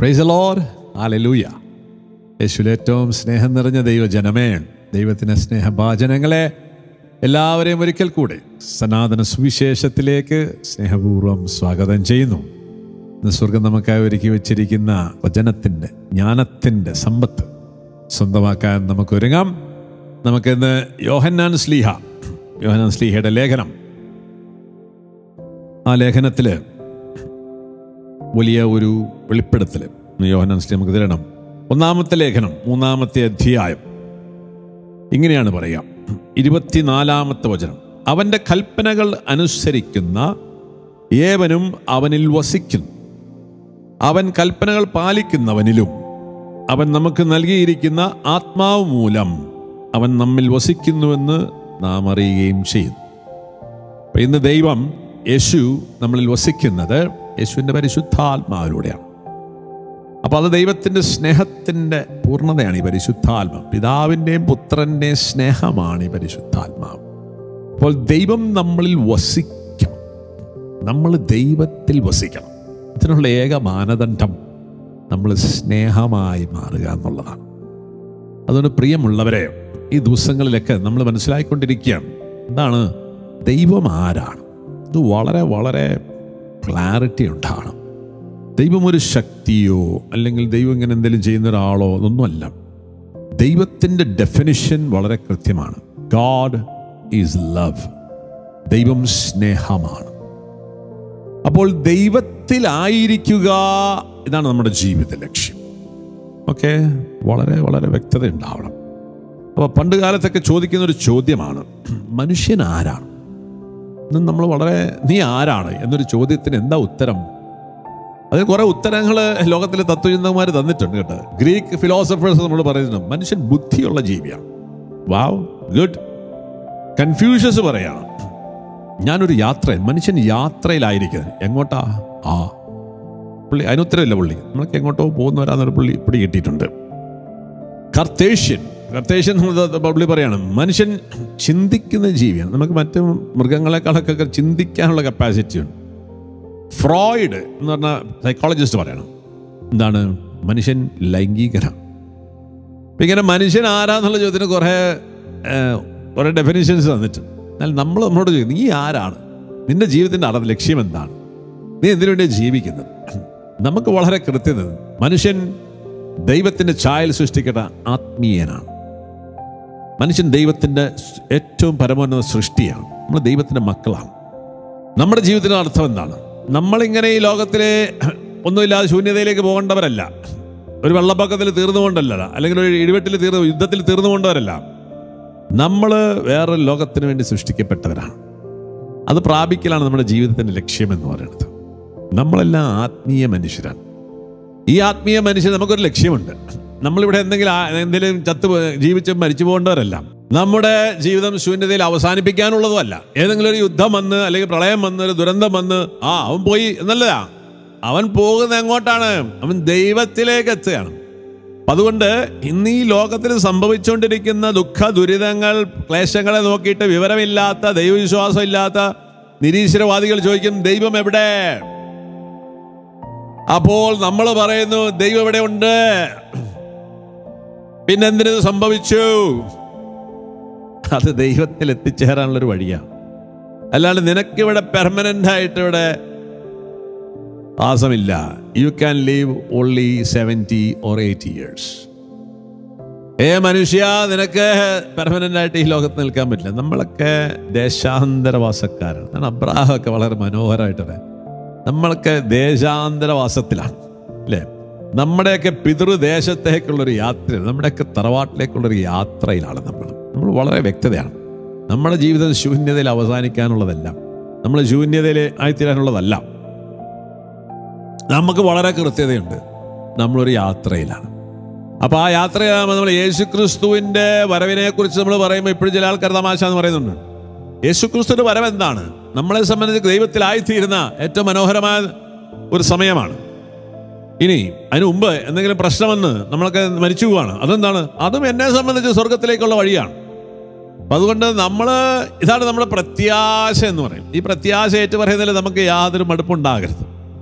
Price lore hallelujah യേശുവിൽ ഏറ്റവും സ്നേഹം നിറഞ്ഞ ദൈവജനമേ ദൈവത്തിൻ്റെ സ്നേഹഭാചനങ്ങളെ എല്ലാവരെയും ഒരിക്കൽ കൂടെ സനാതന സുവിശേഷത്തിലേക്ക് സ്നേഹപൂർവ്വം സ്വാഗതം ചെയ്യുന്നു ഇന്ന് സ്വർഗം നമുക്കായി ഒരുക്കി വെച്ചിരിക്കുന്ന വചനത്തിൻ്റെ ജ്ഞാനത്തിൻ്റെ സമ്പത്ത് സ്വന്തമാക്കാൻ നമുക്ക് ഒരുങ്ങാം നമുക്കിന്ന് യോഹന്നാൻ സ്ലീഹ യോഹന്നാൻ സ്ലീഹയുടെ ലേഖനം ആ ലേഖനത്തിൽ വലിയ ഒരു വെളിപ്പെടുത്തൽ യോഹന്നാൻ സ്ലീഹ നമുക്ക് തരണം ഒന്നാമത്തെ ലേഖനം മൂന്നാമത്തെ അധ്യായം ഇങ്ങനെയാണ് പറയാം ഇരുപത്തിനാലാമത്തെ വചനം അവൻ്റെ കൽപ്പനകൾ അനുസരിക്കുന്ന ഏവനും അവനിൽ വസിക്കുന്നു അവൻ കൽപ്പനകൾ പാലിക്കുന്നവനിലും അവൻ നമുക്ക് നൽകിയിരിക്കുന്ന ആത്മാവ് മൂലം അവൻ നമ്മിൽ വസിക്കുന്നുവെന്ന് നാം അറിയുകയും ചെയ്യുന്നു അപ്പൊ ഇന്ന് ദൈവം യേശു നമ്മളിൽ വസിക്കുന്നത് യേശുവിൻ്റെ പരിശുദ്ധാത്മാവിലൂടെയാണ് അപ്പോൾ അത് ദൈവത്തിൻ്റെ സ്നേഹത്തിൻ്റെ പൂർണ്ണതയാണ് ഈ പരിശുദ്ധാത്മാവ് പിതാവിൻ്റെയും പുത്രൻ്റെയും സ്നേഹമാണ് ഈ പരിശുദ്ധാത്മാവ് അപ്പോൾ ദൈവം നമ്മളിൽ വസിക്കണം നമ്മൾ ദൈവത്തിൽ വസിക്കണം ഇതിനുള്ള ഏക മാനദണ്ഡം നമ്മൾ സ്നേഹമായി മാറുക എന്നുള്ളതാണ് അതുകൊണ്ട് പ്രിയമുള്ളവരെ ഈ ദിവസങ്ങളിലൊക്കെ നമ്മൾ മനസ്സിലാക്കിക്കൊണ്ടിരിക്കുകയാണ് എന്താണ് ദൈവം ആരാണ് ഇത് വളരെ വളരെ ക്ലാരിറ്റി ഉണ്ടാകണം ദൈവം ഒരു ശക്തിയോ അല്ലെങ്കിൽ ദൈവം ഇങ്ങനെ എന്തെങ്കിലും ചെയ്യുന്ന ഒരാളോ അതൊന്നുമല്ല ദൈവത്തിൻ്റെ ഡെഫിനിഷൻ വളരെ കൃത്യമാണ് ഗാഡ് ഈസ് ലവ് ദൈവം സ്നേഹമാണ് അപ്പോൾ ദൈവത്തിലായിരിക്കുക ഇതാണ് നമ്മുടെ ജീവിത ലക്ഷ്യം ഓക്കെ വളരെ വളരെ വ്യക്തത ഉണ്ടാവണം അപ്പോൾ പണ്ട് കാലത്തൊക്കെ ചോദിക്കുന്ന ഒരു ചോദ്യമാണ് മനുഷ്യൻ ആരാണ് ഇന്ന് നമ്മൾ വളരെ നീ ആരാണ് എന്നൊരു ചോദ്യത്തിന് എന്താ ഉത്തരം അതിന് കുറെ ഉത്തരങ്ങൾ ലോകത്തിലെ തത്വചിന്തകന്മാർ തന്നിട്ടുണ്ട് കേട്ടോ ഗ്രീക്ക് ഫിലോസഫേഴ്സ് നമ്മൾ പറയുന്നുണ്ട് മനുഷ്യൻ ബുദ്ധിയുള്ള ജീവിയാണ് വാവ് ഗുഡ് കൺഫ്യൂഷ്യസ് പറയാണ് ഞാനൊരു യാത്ര മനുഷ്യൻ യാത്രയിലായിരിക്കുന്നത് എങ്ങോട്ടാ ആ പുള്ളി അതിനുത്തരമില്ല പുള്ളി നമ്മൾക്ക് എങ്ങോട്ടോ പോകുന്നവരാന്നൊരു പുള്ളി പിടി കിട്ടിയിട്ടുണ്ട് കർത്തേഷ്യൻ കർത്തേഷ്യൻ പുള്ളി പറയാണ് മനുഷ്യൻ ചിന്തിക്കുന്ന ജീവിയാണ് നമുക്ക് മറ്റു മൃഗങ്ങളെക്കാളൊക്കെ ചിന്തിക്കാനുള്ള കപ്പാസിറ്റി ഉണ്ട് ഫ്രോയിഡ് എന്ന് പറഞ്ഞ സൈക്കോളജിസ്റ്റ് പറയണം എന്താണ് മനുഷ്യൻ ലൈംഗികനാണ് അപ്പം ഇങ്ങനെ മനുഷ്യൻ ആരാന്നുള്ള ചോദ്യത്തിന് കുറേ കുറേ ഡെഫിനിഷൻസ് തന്നിട്ടുണ്ട് എന്നാൽ നമ്മൾ നമ്മളോട് ചോദിക്കും നീ ആരാണ് നിന്റെ ജീവിതത്തിൻ്റെ അട ലക്ഷ്യം എന്താണ് നീ എന്തിനു വേണ്ടി ജീവിക്കുന്നത് നമുക്ക് വളരെ കൃത്യത മനുഷ്യൻ ദൈവത്തിൻ്റെ ഛായൽ സൃഷ്ടിക്കട്ട ആത്മീയനാണ് മനുഷ്യൻ ദൈവത്തിൻ്റെ ഏറ്റവും പരമോന്നത സൃഷ്ടിയാണ് നമ്മൾ ദൈവത്തിൻ്റെ മക്കളാണ് നമ്മുടെ ജീവിതത്തിൻ്റെ അർത്ഥം എന്താണ് നമ്മളിങ്ങനെ ഈ ലോകത്തിലെ ഒന്നുമില്ലാതെ ശൂന്യതയിലേക്ക് പോകേണ്ടവരല്ല ഒരു വെള്ളപ്പൊക്കത്തിൽ തീർന്നുകൊണ്ടല്ല അല്ലെങ്കിൽ ഒരു ഇടിവെട്ടിൽ തീർന്നു യുദ്ധത്തിൽ തീർന്നുകൊണ്ടവരല്ല നമ്മൾ വേറൊരു ലോകത്തിന് വേണ്ടി സൃഷ്ടിക്കപ്പെട്ടവരാണ് അത് പ്രാപിക്കലാണ് നമ്മുടെ ജീവിതത്തിൻ്റെ ലക്ഷ്യം എന്ന് പറയുന്നത് നമ്മളെല്ലാം ആത്മീയ മനുഷ്യരാണ് ഈ ആത്മീയ മനുഷ്യൻ നമുക്കൊരു ലക്ഷ്യമുണ്ട് നമ്മളിവിടെ എന്തെങ്കിലും എന്തെങ്കിലും ചത്ത് ജീവിച്ച് മരിച്ചു പോകേണ്ടവരല്ല നമ്മുടെ ജീവിതം ശൂന്യതയിൽ അവസാനിപ്പിക്കാനുള്ളതുമല്ല ഏതെങ്കിലും ഒരു യുദ്ധം വന്ന് അല്ലെങ്കിൽ പ്രളയം വന്ന് ഒരു ദുരന്തം വന്ന് ആ അവൻ പോയി എന്നല്ലതാ അവൻ പോകുന്നത് എങ്ങോട്ടാണ് അവൻ ദൈവത്തിലേക്ക് എത്തുകയാണ് അതുകൊണ്ട് ഇന്ന് ഈ ലോകത്തിൽ സംഭവിച്ചുകൊണ്ടിരിക്കുന്ന ദുഃഖ ദുരിതങ്ങൾ ക്ലേശങ്ങളെ നോക്കിയിട്ട് വിവരമില്ലാത്ത ദൈവവിശ്വാസം ഇല്ലാത്ത നിരീശ്വരവാദികൾ ചോദിക്കും ദൈവം എവിടെ അപ്പോൾ നമ്മൾ പറയുന്നു ദൈവം എവിടെ ഉണ്ട് പിന്നെന്തിനത് സംഭവിച്ചു അത് ദൈവത്തിൽ എത്തിച്ചേരാനുള്ളൊരു വഴിയാണ് അല്ലാണ്ട് നിനക്കിവിടെ പെർമനൻ്റ് ആയിട്ട് ഇവിടെ വാസമില്ല you can live only seventy or eighty years ഏ മനുഷ്യ നിനക്ക് പെർമനൻ്റ് ആയിട്ട് ഈ ലോകത്ത് നിൽക്കാൻ പറ്റില്ല നമ്മളൊക്കെ ദേശാന്തരവാസക്കാരാണ് അബ്രാഹമൊക്കെ വളരെ മനോഹരമായിട്ട് നമ്മളൊക്കെ ദേശാന്തരവാസത്തിലാണ് അല്ലേ നമ്മുടെയൊക്കെ പിതൃദേശത്തേക്കുള്ളൊരു യാത്ര നമ്മുടെയൊക്കെ തറവാട്ടിലേക്കുള്ളൊരു യാത്രയിലാണ് നമ്മൾ നമ്മൾ വളരെ വ്യക്തതയാണ് നമ്മുടെ ജീവിതം ശൂന്യതയിൽ അവസാനിക്കാനുള്ളതല്ല നമ്മൾ ശൂന്യതയിൽ ആയിത്തീരാനുള്ളതല്ല നമുക്ക് വളരെ കൃത്യതയുണ്ട് നമ്മളൊരു യാത്രയിലാണ് അപ്പോൾ ആ യാത്രയാകുമ്പോൾ നമ്മൾ യേശുക്രിസ്തുവിൻ്റെ വരവിനെ കുറിച്ച് നമ്മൾ പറയുമ്പോൾ ഇപ്പോഴും ചില ആൾക്കാർ തമാശ എന്ന് പറയുന്നുണ്ട് യേശുക്രിസ്തുവിൻ്റെ വരവ് എന്താണ് നമ്മളെ സംബന്ധിച്ച് ദൈവത്തിലായിത്തീരുന്ന ഏറ്റവും മനോഹരമായ ഒരു സമയമാണ് ഇനി അതിനു മുമ്പ് എന്തെങ്കിലും പ്രശ്നമെന്ന് നമ്മളൊക്കെ മരിച്ചു പോവാണ് അതെന്താണ് അതും എന്നെ സംബന്ധിച്ച് സ്വർഗത്തിലേക്കുള്ള വഴിയാണ് അപ്പം അതുകൊണ്ട് നമ്മൾ ഇതാണ് നമ്മുടെ പ്രത്യാശ എന്ന് പറയും ഈ പ്രത്യാശ ഏറ്റു പറയുന്നതിൽ നമുക്ക് യാതൊരു മടുപ്പുണ്ടാകരുത്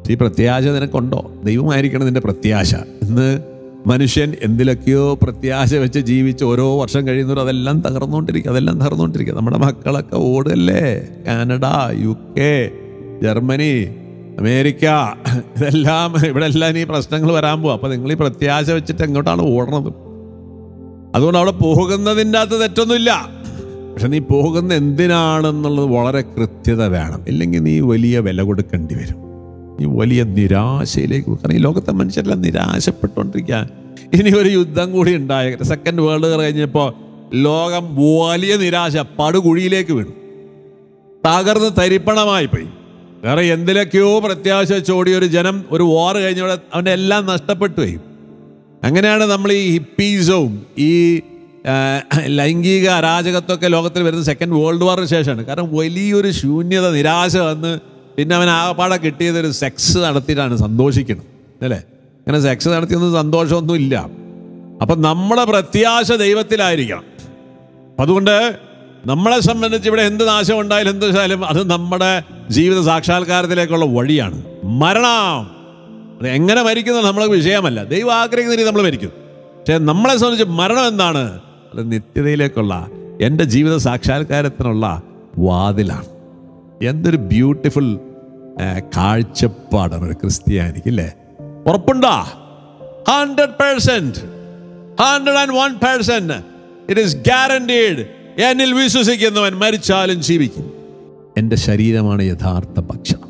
ഈ പ്രത്യാശ നിനക്കുണ്ടോ ദൈവമായിരിക്കണം നിന്റെ പ്രത്യാശ ഇന്ന് മനുഷ്യൻ എന്തിലൊക്കെയോ പ്രത്യാശ വെച്ച് ജീവിച്ച് ഓരോ വർഷം കഴിയുന്നവരും അതെല്ലാം തകർന്നുകൊണ്ടിരിക്കുക അതെല്ലാം തകർന്നുകൊണ്ടിരിക്കുക നമ്മുടെ മക്കളൊക്കെ ഓടല്ലേ Canada U K Germany America ഇതെല്ലാം ഇവിടെ എല്ലാം ഈ പ്രശ്നങ്ങൾ വരാൻ പോവാ അപ്പൊ നിങ്ങൾ ഈ പ്രത്യാശ വെച്ചിട്ട് എങ്ങോട്ടാണ് ഓടണത് അതുകൊണ്ട് അവിടെ പോകുന്നതിൻ്റെ അകത്ത് തെറ്റൊന്നുമില്ല പക്ഷെ നീ പോകുന്ന എന്തിനാണെന്നുള്ളത് വളരെ കൃത്യത വേണം ഇല്ലെങ്കിൽ നീ വലിയ വില കൊടുക്കേണ്ടി വരും നീ വലിയ നിരാശയിലേക്ക് പോകും. കാരണം ഈ ലോകത്തെ മനുഷ്യരെല്ലാം നിരാശപ്പെട്ടുകൊണ്ടിരിക്കുക ഇനി ഒരു യുദ്ധം കൂടി ഉണ്ടായ സെക്കൻഡ് വേൾഡ് വാർ കഴിഞ്ഞപ്പോൾ ലോകം വലിയ നിരാശ പടുകുഴിയിലേക്ക് വീണു തകർന്ന് തരിപ്പണമായി പോയി വേറെ എന്തിലൊക്കെയോ പ്രത്യാശ ചോടിയ ഒരു ജനം ഒരു വാർ കഴിഞ്ഞവിടെ അവൻ്റെ എല്ലാം നഷ്ടപ്പെട്ടു പോയി അങ്ങനെയാണ് നമ്മൾ ഈ ഹിപ്പീസവും ഈ ആ, ലൈംഗിക അരാജകത്വമൊക്കെ ലോകത്തിൽ വരുന്ന സെക്കൻഡ് വേൾഡ് വാറിന് ശേഷമാണ് കാരണം വലിയൊരു ശൂന്യത നിരാശ വന്ന് പിന്നെ അവൻ ആകപ്പാടെ കിട്ടിയത് ഒരു സെക്സ് നടത്തിയിട്ടാണ് സന്തോഷിക്കണം അല്ലേ അങ്ങനെ സെക്സ് നടത്തിയൊന്നും സന്തോഷമൊന്നും ഇല്ല അപ്പം നമ്മുടെ പ്രത്യാശ ദൈവത്തിലായിരിക്കണം അപ്പം അതുകൊണ്ട് നമ്മളെ സംബന്ധിച്ച് ഇവിടെ എന്ത് നാശം ഉണ്ടായാലും എന്ത് വെച്ചാലും അത് നമ്മുടെ ജീവിത സാക്ഷാത്കാരത്തിലേക്കുള്ള വഴിയാണ് മരണം അത് എങ്ങനെ മരിക്കുന്നത് നമ്മളെ വിഷയമല്ല ദൈവം ആഗ്രഹിക്കുന്ന രീതി നമ്മൾ മരിക്കും പക്ഷേ നമ്മളെ സംബന്ധിച്ച് മരണം എന്താണ് അത് നിത്യതയിലേക്കുള്ള എൻ്റെ ജീവിത സാക്ഷാത്കാരത്തിനുള്ള വാതിലാണ് എന്തൊരു ബ്യൂട്ടിഫുൾ കാഴ്ചപ്പാടാണ് ഒരു ക്രിസ്ത്യാനിക്ക് അല്ലേ ഉറപ്പുണ്ടോ hundred percent hundred and one percent it is guaranteed എന്നിൽ വിശ്വസിക്കുന്നവൻ മരിച്ചാലും ജീവിക്കും എൻ്റെ ശരീരമാണ് യഥാർത്ഥ ഭക്ഷണം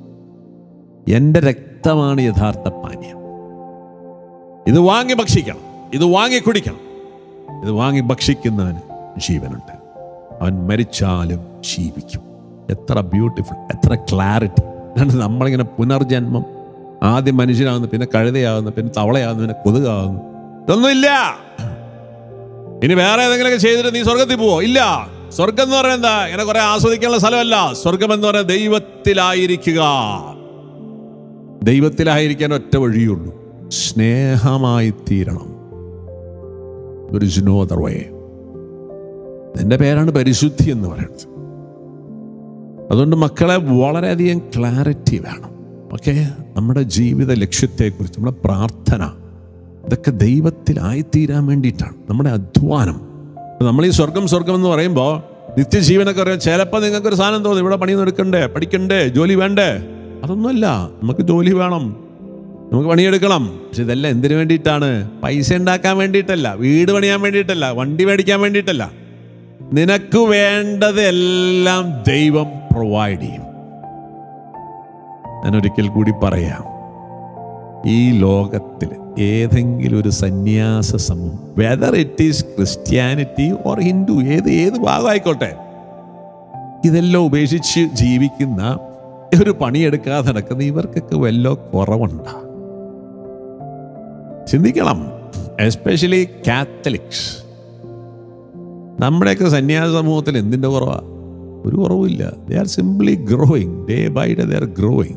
എൻ്റെ രക്തമാണ് യഥാർത്ഥ പാനീയം ഇത് വാങ്ങി ഭക്ഷിക്കണം ഇത് വാങ്ങി കുടിക്കണം ഇത് വാങ്ങി ഭക്ഷിക്കുന്നവന് ജീവനുണ്ട് അവൻ മരിച്ചാലും ജീവിക്കും എത്ര ബ്യൂട്ടിഫുൾ എത്ര ക്ലാരിറ്റി അതാണ് നമ്മളിങ്ങനെ പുനർജന്മം ആദ്യം മനുഷ്യനാകുന്നു പിന്നെ കഴുതയാകുന്നു പിന്നെ തവളയാകുന്നു പിന്നെ കൊതുകാകുന്നു ഇതൊന്നുമില്ല ഇനി വേറെ ഏതെങ്കിലുമൊക്കെ ചെയ്തിട്ട് നീ സ്വർഗത്തിൽ പോവോ ഇല്ല സ്വർഗം എന്ന് പറയുന്നത് എന്താ ഇങ്ങനെ കുറെ ആസ്വദിക്കാനുള്ള സ്ഥലമല്ല സ്വർഗം എന്ന് പറയുന്നത് ദൈവത്തിലായിരിക്കുക ദൈവത്തിലായിരിക്കാൻ ഒറ്റ വഴിയുള്ളൂ സ്നേഹമായി തീരണം ഒരു നോ അതർ വേ നിന്റെ പേരാണ് പരിശുദ്ധി എന്ന് പറയുന്നത് അതുകൊണ്ട് മക്കളെ വളരെയധികം ക്ലാരിറ്റി വേണം ഓക്കെ നമ്മുടെ ജീവിത ലക്ഷ്യത്തെക്കുറിച്ച് നമ്മുടെ പ്രാർത്ഥന ഇതൊക്കെ ദൈവത്തിലായിത്തീരാൻ വേണ്ടിയിട്ടാണ് നമ്മുടെ അധ്വാനം അപ്പൊ നമ്മൾ ഈ സ്വർഗം സ്വർഗം എന്ന് പറയുമ്പോൾ നിത്യജീവനൊക്കെ അറിയാം ചിലപ്പോൾ നിങ്ങൾക്കൊരു സാധനം തോന്നും ഇവിടെ പണിയൊന്നും എടുക്കണ്ടേ പഠിക്കണ്ടേ ജോലി വേണ്ടേ അതൊന്നുമല്ല നമുക്ക് ജോലി വേണം നമുക്ക് പണിയെടുക്കണം പക്ഷെ ഇതെല്ലാം എന്തിനു വേണ്ടിയിട്ടാണ് പൈസ ഉണ്ടാക്കാൻ വേണ്ടിയിട്ടല്ല വീട് പണിയാൻ വേണ്ടിയിട്ടല്ല വണ്ടി മേടിക്കാൻ വേണ്ടിയിട്ടല്ല നിനക്ക് വേണ്ടത് എല്ലാം ദൈവം പ്രൊവൈഡ് ചെയ്യും ഞാൻ ഒരിക്കൽ കൂടി പറയാം ഈ ലോകത്തിൽ ഏതെങ്കിലും ഒരു സന്യാസ സമൂഹം whether it is Christianity or Hindu ഏത് ഏത് ഭാഗമായിക്കോട്ടെ ഇതെല്ലാം ഉപേക്ഷിച്ച് ജീവിക്കുന്ന ഒരു പണിയെടുക്കാതെ നടക്കുന്ന ഇവർക്കൊക്കെ വല്ലോ കുറവുണ്ടാ ചിന്തിക്കണം എസ്പെഷ്യലി കാത്തലിക്സ് നമ്മുടെയൊക്കെ സന്യാസ സമൂഹത്തിൽ എന്തിൻ്റെ കുറവാ ഒരു കുറവുമില്ല they are simply growing day by day they are growing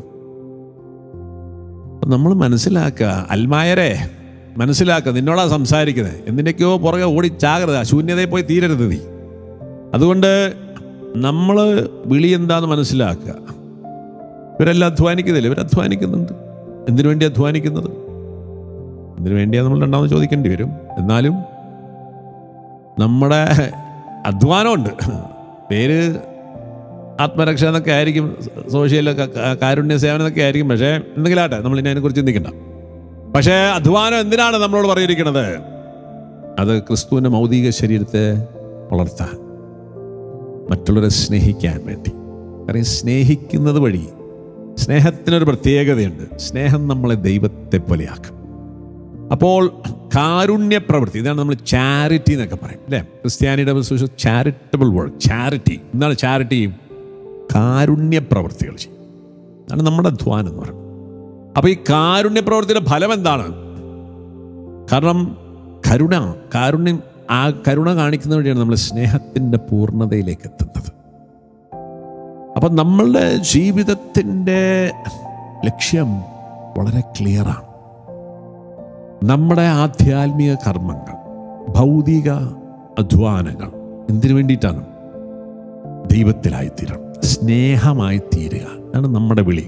നമ്മൾ മനസ്സിലാക്കുക അൽമായരെ മനസ്സിലാക്കുക നിന്നോടാ സംസാരിക്കുന്നത് എന്തിനൊക്കെയോ പുറകെ ഓടി ചാകരുത് ശൂന്യതയിൽ പോയി തീരരുത് നീ അതുകൊണ്ട് നമ്മൾ വിളി എന്താന്ന് മനസ്സിലാക്കുക ഇവരെല്ലാം അധ്വാനിക്കുന്നില്ല ഇവർ അധ്വാനിക്കുന്നുണ്ട് എന്തിനു വേണ്ടി അധ്വാനിക്കുന്നത് എന്തിനു വേണ്ടിയാണ് നമ്മൾ രണ്ടാമത് ചോദിക്കേണ്ടി വരും എന്നാലും നമ്മുടെ അധ്വാനമുണ്ട് പേര് ആത്മരക്ഷ എന്നൊക്കെ ആയിരിക്കും സോഷ്യൽ കാരുണ്യ സേവനം എന്നൊക്കെ ആയിരിക്കും പക്ഷേ എന്തെങ്കിലും ആട്ടെ നമ്മൾ ഇനി അതിനെക്കുറിച്ച് ചിന്തിക്കണ്ട പക്ഷേ അധ്വാനം എന്തിനാണ് നമ്മളോട് പറഞ്ഞിരിക്കുന്നത് അത് ക്രിസ്തുവിൻ്റെ മൗതിക ശരീരത്തെ വളർത്താൻ മറ്റുള്ളവരെ സ്നേഹിക്കാൻ വേണ്ടി കാരണം സ്നേഹിക്കുന്നത് വഴി സ്നേഹത്തിനൊരു പ്രത്യേകതയുണ്ട് സ്നേഹം നമ്മളെ ദൈവത്തെ പോലെയാക്കും അപ്പോൾ കാരുണ്യ പ്രവൃത്തി ഇതാണ് നമ്മൾ ചാരിറ്റി എന്നൊക്കെ പറയും അല്ലേ ക്രിസ്ത്യാനിയുടെ ചാരിറ്റബിൾ വർക്ക് ചാരിറ്റി എന്താണ് ചാരിറ്റി കാരുണ്യ പ്രവൃത്തികൾ ചെയ്യും അതാണ് നമ്മുടെ അധ്വാനം എന്ന് പറയുന്നത് അപ്പോൾ ഈ കാരുണ്യ പ്രവൃത്തിയുടെ ഫലം എന്താണ് കാരണം കരുണ കാരുണ്യം ആ കരുണ കാണിക്കുന്ന വഴിയാണ് നമ്മൾ സ്നേഹത്തിൻ്റെ പൂർണ്ണതയിലേക്ക് എത്തുന്നത് അപ്പം നമ്മളുടെ ജീവിതത്തിൻ്റെ ലക്ഷ്യം വളരെ ക്ലിയറാണ് നമ്മുടെ ആധ്യാത്മിക കർമ്മങ്ങൾ ഭൗതിക അധ്വാനങ്ങൾ എന്തിനു വേണ്ടിയിട്ടാണ് ദൈവത്തിലായി തീരണം സ്നേഹമായി തീരുക അതാണ് നമ്മുടെ വിളി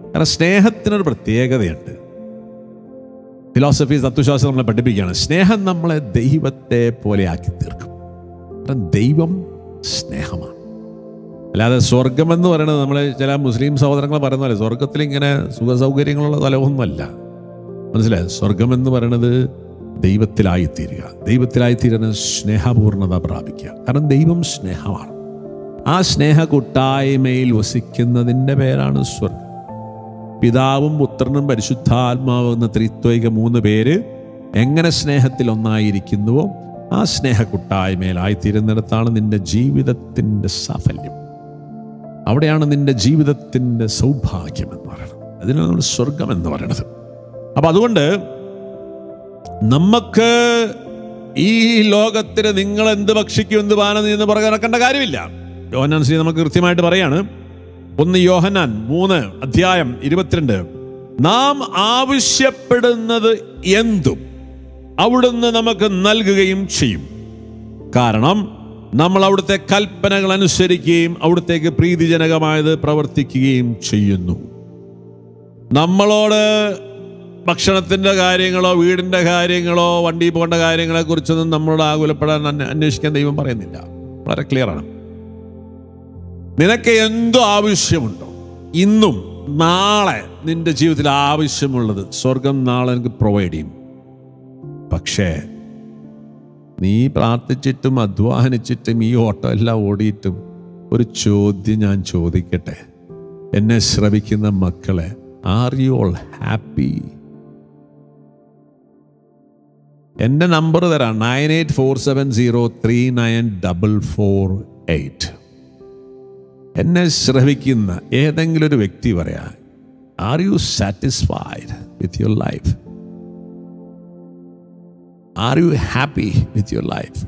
കാരണം സ്നേഹത്തിനൊരു പ്രത്യേകതയുണ്ട് ഫിലോസഫി തത്വശാസ്ത്രം നമ്മളെ പഠിപ്പിക്കുകയാണ് സ്നേഹം നമ്മളെ ദൈവത്തെ പോലെ ആക്കി തീർക്കും കാരണം ദൈവം സ്നേഹമാണ് അല്ലാതെ സ്വർഗം എന്ന് പറയുന്നത് നമ്മൾ ചില മുസ്ലിം സഹോദരങ്ങൾ പറയുന്ന പോലെ സ്വർഗത്തിൽ ഇങ്ങനെ സുഖ സൗകര്യങ്ങളുള്ള സ്ഥലമൊന്നുമല്ല മനസ്സിലായോ സ്വർഗം എന്ന് പറയുന്നത് ദൈവത്തിലായിത്തീരുക ദൈവത്തിലായിത്തീരുന്ന സ്നേഹപൂർണ്ണത പ്രാപിക്കുക കാരണം ദൈവം സ്നേഹമാണ് ആ സ്നേഹ കൂട്ടായ്മയിൽ വസിക്കുന്നതിൻ്റെ പേരാണ് സ്വർഗം പിതാവും പുത്രനും പരിശുദ്ധാത്മാവും എന്ന ത്രിത്വൈക മൂന്ന് പേര് എങ്ങനെ സ്നേഹത്തിൽ ഒന്നായിരിക്കുന്നുവോ ആ സ്നേഹ കൂട്ടായ്മയിലായിത്തീരുന്നിടത്താണ് നിന്റെ ജീവിതത്തിൻ്റെ സാഫല്യം അവിടെയാണ് നിന്റെ ജീവിതത്തിൻ്റെ സൗഭാഗ്യം എന്ന് പറയുന്നത് അതിനാണ് നമ്മൾ സ്വർഗം എന്ന് പറയുന്നത് അപ്പം അതുകൊണ്ട് നമുക്ക് ഈ ലോകത്തിന് നിങ്ങൾ എന്ത് ഭക്ഷിക്കും എന്ത് പാനം എന്ന് പുറകെ നടക്കേണ്ട കാര്യമില്ല യോഹനാൻ ശ്രീ നമുക്ക് കൃത്യമായിട്ട് പറയാണ് ഒന്ന് യോഹനാൻ മൂന്ന് അധ്യായം ഇരുപത്തിരണ്ട് നാം ആവശ്യപ്പെടുന്നത് എന്തും അവിടുന്ന് നമുക്ക് നൽകുകയും ചെയ്യും കാരണം നമ്മൾ അവിടുത്തെ കൽപ്പനകൾ അനുസരിക്കുകയും അവിടുത്തേക്ക് പ്രീതിജനകമായത് പ്രവർത്തിക്കുകയും ചെയ്യുന്നു നമ്മളോട് ഭക്ഷണത്തിൻ്റെ കാര്യങ്ങളോ വീടിൻ്റെ കാര്യങ്ങളോ വണ്ടി പോകേണ്ട കാര്യങ്ങളെ കുറിച്ചൊന്നും നമ്മളോട് ആകുലപ്പെടാൻ അന്വ- അന്വേഷിക്കാൻ ദൈവം പറയുന്നില്ല വളരെ ക്ലിയറാണ് നിനക്ക് എന്തോ ആവശ്യമുണ്ടോ ഇന്നും നാളെ നിന്റെ ജീവിതത്തിൽ ആവശ്യമുള്ളത് സ്വർഗം നാളെ എനിക്ക് പ്രൊവൈഡ് ചെയ്യും പക്ഷേ നീ പ്രാർത്ഥിച്ചിട്ടും അധ്വാനിച്ചിട്ടും ഈ ഓട്ടം എല്ലാം ഓടിയിട്ടും ഒരു ചോദ്യം ഞാൻ ചോദിക്കട്ടെ എന്നെ ശ്രവിക്കുന്ന മക്കളെ ആർ യു ഓൾ ഹാപ്പി എൻ്റെ നമ്പർ തരാം nine eight four seven zero three nine double four eight എന്നെ ശ്രവിക്കുന്ന ഏതെങ്കിലും ഒരു വ്യക്തി പറയാ are you satisfied with your life are you happy with your life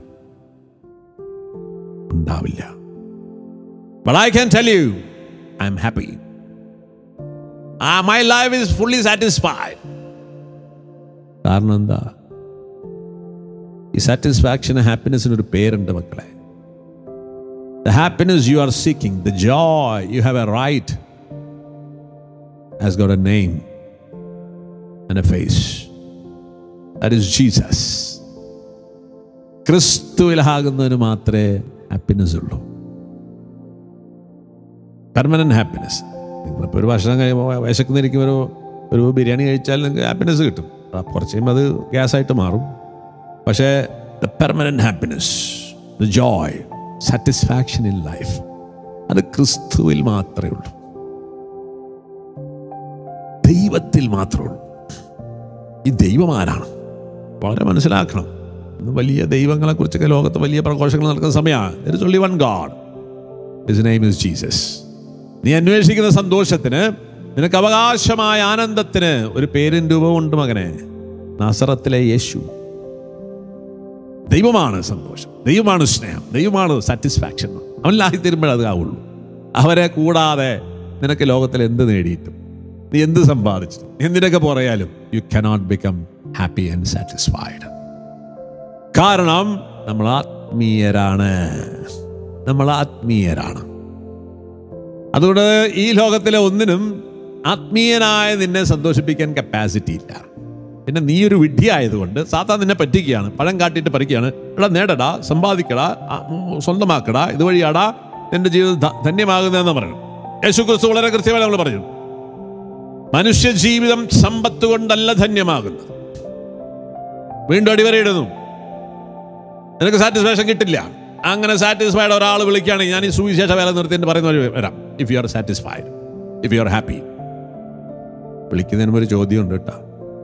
ഉണ്ടാവില്ല but I can tell you I'm happy my life is fully satisfied കാരണം എന്താ ഈ സാറ്റിസ്ഫാക്ഷന് ഹാപ്പിനെസ്സിന് ഒരു പേരുണ്ട് മക്കളെ The happiness you are seeking, the joy you have a right, has got a name and a face. That is Jesus. ക്രിസ്തുവിലാകുന്നതിന് മാത്രമേ happiness ഉള്ളൂ permanent happiness ഇപ്പോൾ ഒരു ഭക്ഷണം കഴിയുമ്പോൾ വിശക്കുന്നിരിക്കും ഒരു ഒരു ബിരിയാണി കഴിച്ചാൽ നിങ്ങൾക്ക് ഹാപ്പിനെസ് കിട്ടും ആ കുറച്ച് കഴിയുമ്പോൾ അത് ഗ്യാസായിട്ട് മാറും പക്ഷേ the permanent happiness the joy satisfaction in life അത് ക്രിസ്തുവിൽ മാത്രമേ ഉള്ളൂ ദൈവത്തിൽ മാത്രമേ ഉള്ളൂ ഈ ദൈവം ആരാണ് വളരെ മനസ്സിലാക്കണം ഇന്ന് വലിയ ദൈവങ്ങളെ കുറിച്ചൊക്കെ ലോകത്ത് വലിയ പ്രഘോഷങ്ങൾ നടക്കുന്ന സമയമാണ് there is only one God his name is Jesus നീ അന്വേഷിക്കുന്ന സന്തോഷത്തിന് നിനക്ക് അവകാശമായ ആനന്ദത്തിന് ഒരു പേരും രൂപമുണ്ട് മകനെ നാസറത്തിലെ യേശു ദൈവമാണ് സന്തോഷം ദൈവമാണ് സ്നേഹം ദൈവമാണ് സാറ്റിസ്ഫാക്ഷൻ അവനിലായി തരുമ്പോഴേ അത് ആവുള്ളൂ അവരെ കൂടാതെ നിനക്ക് ലോകത്തിൽ എന്ത് നേടിയിട്ടും നീ എന്ത് സമ്പാദിച്ചിട്ടും എന്തിനൊക്കെ പറയാലും you cannot become happy and satisfied കാരണം നമ്മൾ ആത്മീയരാണ് നമ്മൾ ആത്മീയരാണ് അതുകൊണ്ട് ഈ ലോകത്തിലെ ഒന്നിനും ആത്മീയനായ നിന്നെ സന്തോഷിപ്പിക്കാൻ കപ്പാസിറ്റി ഇല്ല പിന്നെ നീ ഒരു വിഡ്ഢിയായതുകൊണ്ട് സാത്താൻ നിന്നെ പറ്റിക്കുകയാണ് പഴം കാട്ടിയിട്ട് പറിക്കുകയാണ് എടാ നേടടാ സമ്പാദിക്കടാ ആ, ഉം, സ്വന്തമാക്കടാ ഇതുവഴിയാടാ നിന്റെ ജീവിതം ധ- ധന്യമാകുന്നതെന്ന് പറയണം യേശു ക്രിസ്തു വളരെ കൃത്യമായി നമ്മൾ പറഞ്ഞു മനുഷ്യ ജീവിതം സമ്പത്ത് കൊണ്ടല്ല ധന്യമാകുന്നത് വീണ്ടും അടിവരയിടുന്നു നിനക്ക് സാറ്റിസ്ഫാക്ഷൻ കിട്ടില്ല അങ്ങനെ സാറ്റിസ്ഫൈഡ് ഒരാൾ വിളിക്കുകയാണെങ്കിൽ ഞാൻ ഈ സുവിശേഷ വേല നിർത്തിയിട്ട് പറയുന്ന വഴി വരാം if you are satisfied if you are happy വിളിക്കുന്നതിന് മുമ്പ് ഒരു ചോദ്യമുണ്ട് കേട്ടോ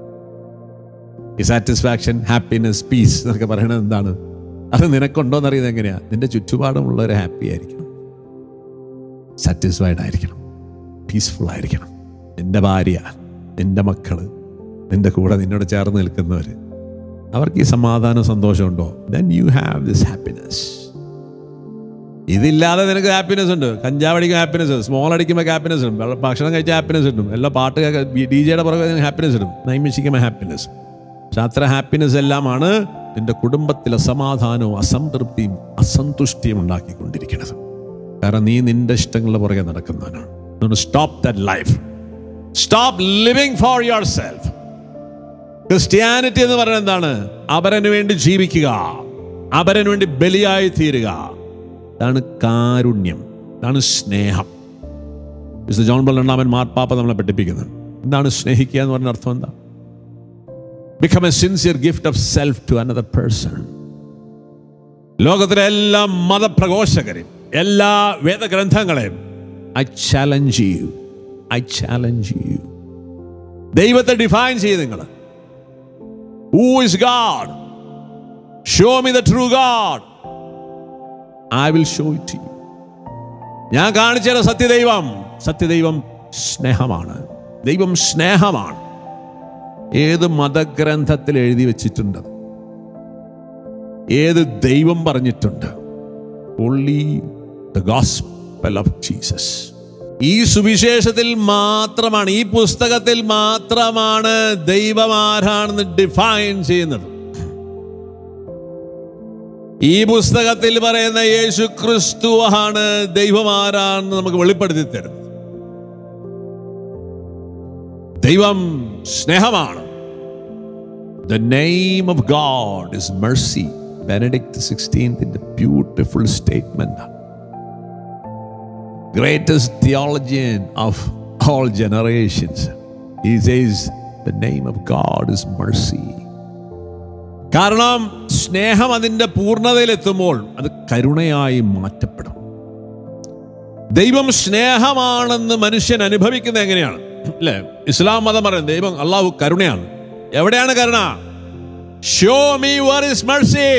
ഈ സാറ്റിസ്ഫാക്ഷൻ ഹാപ്പിനെസ് പീസ് എന്നൊക്കെ പറയണത് എന്താണ് അത് നിനക്കുണ്ടോ എന്നറിയുന്നത് എങ്ങനെയാ നിന്റെ ചുറ്റുപാടുമുള്ളവർ ഹാപ്പി ആയിരിക്കണം സാറ്റിസ്ഫൈഡ് ആയിരിക്കണം പീസ്ഫുൾ ആയിരിക്കണം നിന്റെ ഭാര്യ നിന്റെ മക്കള് നിന്റെ കൂടെ നിന്നോട് ചേർന്ന് നിൽക്കുന്നവർ അവർക്ക് ഈ സമാധാനം സന്തോഷമുണ്ടോ then you have this happiness ഇതില്ലാതെ നിനക്ക് ഹാപ്പിനെസ് ഉണ്ട് കഞ്ചാവ് അടിക്കുമ്പോൾ ഹാപ്പിനെസ് സ്മോൾ അടിക്കുമ്പോൾ ഹാപ്പിനെസ് ഉണ്ട് വെള്ള- ഭക്ഷണം കഴിച്ചാൽ ഹാപ്പിനെസ് കിട്ടും എല്ലാ പാട്ട് ഡി ജെയുടെ പുറകെ ഹാപ്പിനെസ് കിട്ടും നൈമിഷിക്കുമ്പോൾ ഹാപ്പിനെസ് പക്ഷെ അത്ര ഹാപ്പിനെസ് എല്ലാമാണ് നിന്റെ കുടുംബത്തിലെ സമാധാനവും അസംതൃപ്തിയും അസന്തുഷ്ടിയും ഉണ്ടാക്കിക്കൊണ്ടിരിക്കുന്നത് കാരണം നീ നിന്റെ ഇഷ്ടങ്ങളുടെ പുറകെ നടക്കുന്നവനാണ് stop that life stop living for your yourself Christianity എന്ന് പറയുന്നത് എന്താണ് അവരന് വേണ്ടി ജീവിക്കുക അവരന് വേണ്ടി ബലിയായി തീരുക അതാണ് കാരുണ്യം അതാണ് സ്നേഹം വിശുദ്ധ ജോൺ ബോൾ രണ്ടാമൻ മാർപ്പാപ്പ നമ്മളെ പഠിപ്പിക്കുന്നത് എന്താണ് സ്നേഹിക്കുക എന്ന് പറഞ്ഞ അർത്ഥം എന്താ become a sincere gift of self to another person ലോകത്തിലെ എല്ലാ മതപ്രഘോഷകരെയും എല്ലാ വേദഗ്രന്ഥങ്ങളെയും I challenge you I challenge you ദൈവത്തെ ഡിഫൈൻ ചെയ്ത് നിങ്ങൾ who is God show me the true God I will show it you ഞാൻ കാണിച്ചു തരാം സത്യദൈവം സത്യദൈവം സ്നേഹമാണ് ദൈവം സ്നേഹമാണ് ഏത് മതഗ്രന്ഥത്തിൽ എഴുതി വെച്ചിട്ടുണ്ട് ഏത് ദൈവം പറഞ്ഞിട്ടുണ്ട് only the gospel of Jesus ഈ സുവിശേഷത്തിൽ മാത്രമാണ് ഈ പുസ്തകത്തിൽ മാത്രമാണ് ദൈവം ആരാണെന്ന് ഡിഫൈൻ ചെയ്യുന്നത് ഈ പുസ്തകത്തിൽ പറയുന്ന യേശു ക്രിസ്തു ആണ് ദൈവം ആരാണെന്ന് നമുക്ക് വെളിപ്പെടുത്തി തരുന്നത് ദൈവം സ്നേഹമാണ് the name of God is mercy Benedict സിക്സ്റ്റീൻത്തിന്റെ beautiful statement greatest theologian of all generations ഈ says the name of God is mercy കാരണം സ്നേഹം അതിൻ്റെ പൂർണ്ണതയിലെത്തുമ്പോൾ അത് കരുണയായി മാറ്റപ്പെടും ദൈവം സ്നേഹമാണെന്ന് മനുഷ്യൻ അനുഭവിക്കുന്നത് എങ്ങനെയാണ് അല്ലേ ഇസ്ലാം മതം പറയുന്നത് ദൈവം അള്ളാഹു കരുണയാണ് എവിടെയാണ് കരുണ show me where is mercy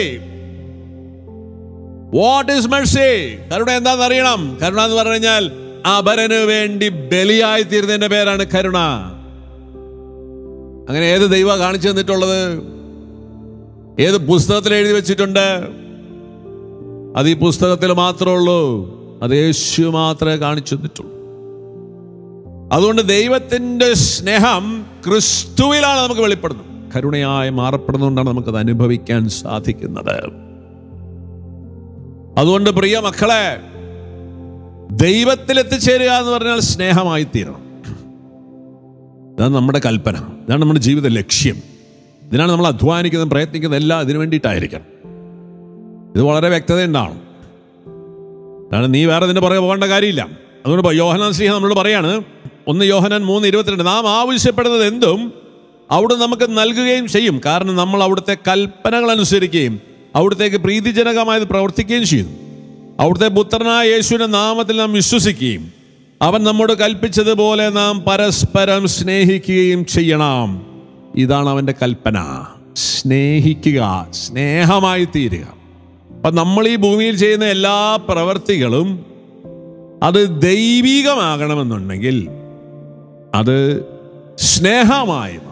what is mercy കരുണ എന്താണെന്ന് അറിയണം കരുണ എന്ന് പറഞ്ഞു കഴിഞ്ഞാൽ അപരന് വേണ്ടി ബലിയായി തീരുന്നതിന്റെ പേരാണ് കരുണ അങ്ങനെ ഏത് ദൈവ കാണിച്ചു തന്നിട്ടുള്ളത് ഏത് പുസ്തകത്തിൽ എഴുതി വെച്ചിട്ടുണ്ട് അത് ഈ പുസ്തകത്തിൽ മാത്രമേ ഉള്ളൂ അത് യേശു മാത്രമേ കാണിച്ചു തന്നിട്ടുള്ളൂ അതുകൊണ്ട് ദൈവത്തിന്റെ സ്നേഹം ക്രിസ്തുവിലാണ് നമുക്ക് വെളിപ്പെടുന്നത് കരുണയായി മാറപ്പെടുന്നതുകൊണ്ടാണ് നമുക്കത് അനുഭവിക്കാൻ സാധിക്കുന്നത് അതുകൊണ്ട് പ്രിയ മക്കളെ ദൈവത്തിൽ എത്തിച്ചേരുക എന്ന് പറഞ്ഞാൽ സ്നേഹമായി തീരണം ഇതാണ് നമ്മുടെ കൽപ്പന ഇതാണ് നമ്മുടെ ജീവിത ലക്ഷ്യം ഇതിനാണ് നമ്മൾ അധ്വാനിക്കുന്നതും പ്രയത്നിക്കുന്നതും എല്ലാം ഇതിനു വേണ്ടിയിട്ടായിരിക്കണം ഇത് വളരെ വ്യക്തത ഉണ്ടാവണം കാരണം നീ വേറെ ഇതിന്റെ പുറകെ പോകേണ്ട കാര്യമില്ല അതുകൊണ്ട് ഇപ്പൊ യോഹനാൻ സ്നേഹം നമ്മളോട് പറയാണ് ഒന്ന് യോഹനാൻ മൂന്ന് ഇരുപത്തിരണ്ട് നാം ആവശ്യപ്പെടുന്നത് എന്തും അവിടെ നമുക്ക് നൽകുകയും ചെയ്യും കാരണം നമ്മൾ അവിടുത്തെ കൽപ്പനകൾ അനുസരിക്കുകയും അവിടത്തേക്ക് പ്രീതിജനകമായത് പ്രവർത്തിക്കുകയും ചെയ്യുന്നു അവിടുത്തെ പുത്രനായ യേശുവിന്റെ നാമത്തിൽ നാം വിശ്വസിക്കുകയും അവൻ നമ്മോട് കൽപ്പിച്ചതുപോലെ നാം പരസ്പരം സ്നേഹിക്കുകയും ചെയ്യണം ഇതാണ് അവന്റെ കൽപ്പന സ്നേഹിക്കുക സ്നേഹമായി തീരുക അപ്പൊ നമ്മൾ ഈ ഭൂമിയിൽ ചെയ്യുന്ന എല്ലാ പ്രവർത്തികളും അത് ദൈവികമാകണമെന്നുണ്ടെങ്കിൽ അത് സ്നേഹമായി മാറും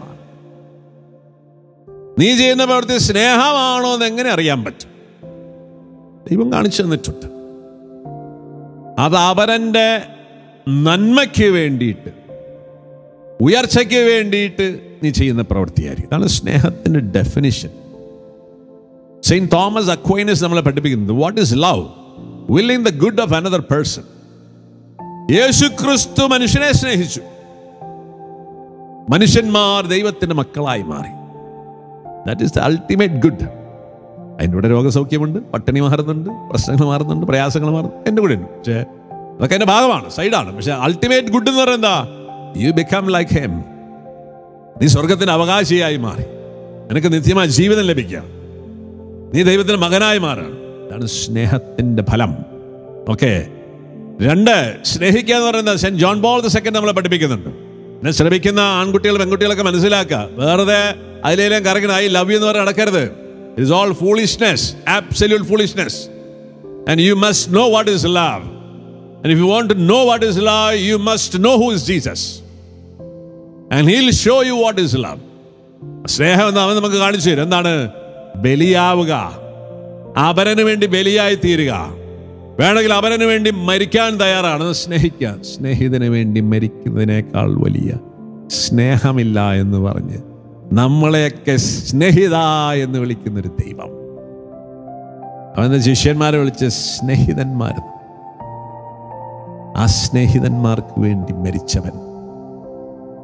നീ ചെയ്യുന്ന പ്രവൃത്തി സ്നേഹമാണോ എന്ന് എങ്ങനെ അറിയാൻ പറ്റും ദൈവം കാണിച്ചു തന്നിട്ടുണ്ട് അത് അവരൻ്റെ നന്മയ്ക്ക് വേണ്ടിയിട്ട് ഉയർച്ചയ്ക്ക് വേണ്ടിയിട്ട് നീ ചെയ്യുന്ന പ്രവൃത്തിയായിരിക്കും അതാണ് സ്നേഹത്തിന്റെ ഡെഫിനിഷൻ സെയിന്റ് തോമസ് അക്വൈനസ് നമ്മളെ പഠിപ്പിക്കുന്നത് what is love willing the good of another person യേശു ക്രിസ്തു മനുഷ്യനെ സ്നേഹിച്ചു മനുഷ്യന്മാർ ദൈവത്തിന്റെ മക്കളായി മാറി that is the ultimate good അതിൻ്റെ കൂടെ രോഗസൗഖ്യമുണ്ട് പട്ടിണി മാറുന്നുണ്ട് പ്രശ്നങ്ങൾ മാറുന്നുണ്ട് പ്രയാസങ്ങൾ മാറുന്നു എൻ്റെ കൂടെ ഉണ്ട് പക്ഷേ അതൊക്കെ എൻ്റെ ഭാഗമാണ് സൈഡാണ് പക്ഷെ അൾട്ടിമേറ്റ് ഗുഡ് എന്ന് പറയുന്നത് എന്താ യു ബിക്കം ലൈക്ക് ഹെം നീ സ്വർഗത്തിന് അവകാശിയായി മാറി നിനക്ക് നിത്യമായ ജീവിതം ലഭിക്കുക നീ ദൈവത്തിന്റെ മകനായി മാറുകയാണ് ഇതാണ് സ്നേഹത്തിന്റെ ഫലം ഓക്കെ രണ്ട് സ്നേഹിക്കുക എന്ന് പറയുന്നത് Saint John Paul the second നമ്മളെ പഠിപ്പിക്കുന്നുണ്ട് പിന്നെ ശ്രമിക്കുന്ന ആൺകുട്ടികൾ പെൺകുട്ടികളൊക്കെ മനസ്സിലാക്കുക വെറുതെ അതിലേലും കറങ്ങണ ഐ ലവ് യു എന്ന് പറഞ്ഞ് നടക്കരുത് it is all foolishness absolute foolishness and you must know what is love and if you want to know what is love you must know who is Jesus and he'll show you what is love സ്നേഹം എന്ന് അവൻ നമുക്ക് കാണിച്ചു തരും എന്താണ് ബലിയാവുക അപരന് വേണ്ടി ബലിയായി തീരുക വേണമെങ്കിൽ അവരന് വേണ്ടി മരിക്കാൻ തയ്യാറാണ് സ്നേഹിക്കുക സ്നേഹിതന് വേണ്ടി മരിക്കുന്നതിനേക്കാൾ വലിയ സ്നേഹമില്ല എന്ന് പറഞ്ഞ് നമ്മളെയൊക്കെ സ്നേഹിത എന്ന് വിളിക്കുന്നൊരു ദൈവം അവന്റെ ശിഷ്യന്മാരെ വിളിച്ച് സ്നേഹിതന്മാർ ആ സ്നേഹിതന്മാർക്ക് വേണ്ടി മരിച്ചവൻ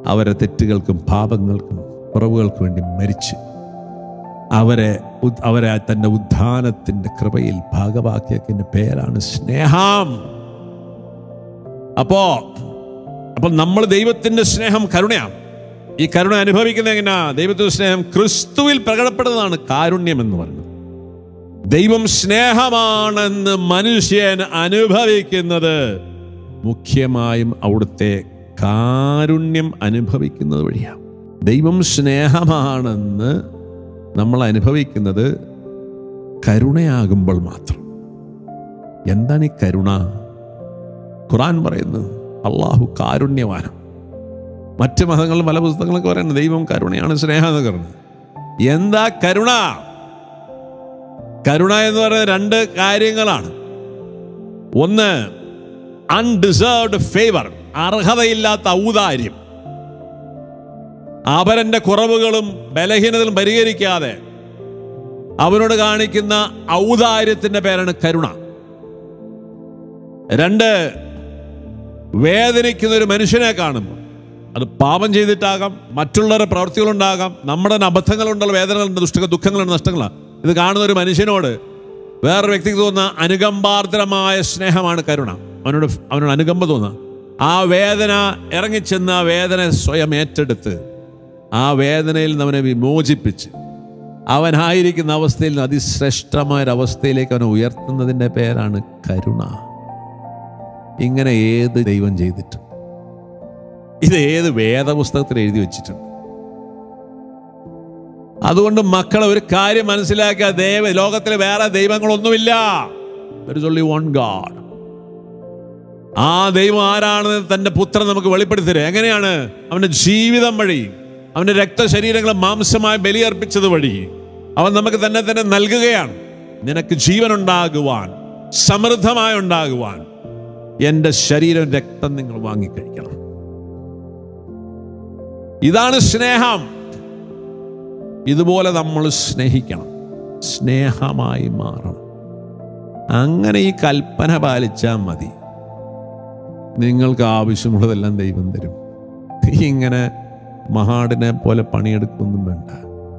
അവരെ തെറ്റുകൾക്കും പാപങ്ങൾക്കും കുറവുകൾക്കും വേണ്ടി മരിച്ച് അവരെ ഉദ്- അവരെ തൻ്റെ ഉദ്ധാനത്തിൻ്റെ കൃപയിൽ ഭാഗവാക്കിയതിൻ്റെ പേരാണ് സ്നേഹം അപ്പോ അപ്പൊ നമ്മൾ ദൈവത്തിന്റെ സ്നേഹം കരുണയാണ് ഈ കരുണ അനുഭവിക്കുന്നത് എങ്ങനെയാ ദൈവത്തിന്റെ സ്നേഹം ക്രിസ്തുവിൽ പ്രകടപ്പെടുന്നതാണ് കാരുണ്യം എന്ന് പറയുന്നത് ദൈവം സ്നേഹമാണെന്ന് മനുഷ്യൻ അനുഭവിക്കുന്നത് മുഖ്യമായും അവിടുത്തെ കാരുണ്യം അനുഭവിക്കുന്നത് വഴിയാണ് ദൈവം സ്നേഹമാണെന്ന് നമ്മൾ അനുഭവിക്കുന്നത് കരുണയാകുമ്പോൾ മാത്രം എന്താണ് ഈ കരുണ ഖുറാൻ പറയുന്നത് അള്ളാഹു കാരുണ്യവാനം മറ്റ് മതങ്ങളിൽ പല പുസ്തകങ്ങളൊക്കെ പറയുന്നത് ദൈവം കരുണയാണ് സ്നേഹം എന്ന് പറയുന്നത് എന്താ കരുണ കരുണ എന്ന് പറയുന്നത് രണ്ട് കാര്യങ്ങളാണ് ഒന്ന് അൺഡിസേർവ്ഡ് ഫേവർ അർഹതയില്ലാത്ത ഔദാര്യം അവരന്റെ കുറവുകളും ബലഹീനതകളും പരിഹരിക്കാതെ അവനോട് കാണിക്കുന്ന ഔദാര്യത്തിന്റെ പേരാണ് കരുണ രണ്ട് വേദനിക്കുന്ന ഒരു മനുഷ്യനെ കാണുമ്പോൾ അത് പാപം ചെയ്തിട്ടാകാം മറ്റുള്ളവരുടെ പ്രവൃത്തികളുണ്ടാകാം നമ്മുടെ തന്നെ അബദ്ധങ്ങളുണ്ടല്ലോ വേദനകളുണ്ട് ദുഷ്ട ദുഃഖങ്ങളുണ്ട് നഷ്ടങ്ങളാണ് ഇത് കാണുന്ന ഒരു മനുഷ്യനോട് വേറൊരു വ്യക്തിക്ക് തോന്നുന്ന അനുകമ്പാർദ്രമായ സ്നേഹമാണ് കരുണ അവനോട് അവനോട് അനുകമ്പ തോന്നുക ആ വേദന ഇറങ്ങിച്ചെന്ന് ആ വേദന സ്വയം ഏറ്റെടുത്ത് ആ വേദനയിൽ നിന്ന് അവനെ വിമോചിപ്പിച്ച് അവനായിരിക്കുന്ന അവസ്ഥയിൽ നിന്ന് അതിശ്രേഷ്ഠമായ ഒരു അവസ്ഥയിലേക്ക് അവനെ ഉയർത്തുന്നതിൻ്റെ പേരാണ് കരുണ ഇങ്ങനെ ഏത് ദൈവം ചെയ്തിട്ടുണ്ട് ഇത് ഏത് വേദപുസ്തകത്തിൽ എഴുതി വെച്ചിട്ടുണ്ട് അതുകൊണ്ട് മക്കളെ ഒരു കാര്യം മനസ്സിലാക്കുക ദൈവ ലോകത്തിൽ വേറെ ദൈവങ്ങളൊന്നുമില്ല ഒരു വൺ ഗാഡ് ആ ദൈവം ആരാണെന്ന് തന്റെ പുത്രൻ നമുക്ക് വെളിപ്പെടുത്തി തരും എങ്ങനെയാണ് അവന്റെ ജീവിതം വഴി അവന്റെ രക്തശരീരങ്ങളെ മാംസമായി ബലിയർപ്പിച്ചത് വഴി അവൻ നമുക്ക് തന്നെ തന്നെ നൽകുകയാണ് നിനക്ക് ജീവൻ ഉണ്ടാകുവാൻ സമൃദ്ധമായി ഉണ്ടാകുവാൻ എൻ്റെ ശരീരം രക്തം നിങ്ങൾ വാങ്ങിക്കഴിക്കണം ഇതാണ് സ്നേഹം ഇതുപോലെ നമ്മൾ സ്നേഹിക്കണം സ്നേഹമായി മാറണം അങ്ങനെ ഈ കൽപ്പന പാലിച്ചാൽ മതി നിങ്ങൾക്ക് ആവശ്യമുള്ളതെല്ലാം ദൈവം തരും ഇങ്ങനെ മഹാടിനെ പോലെ പണിയെടുക്കൊന്നും വേണ്ട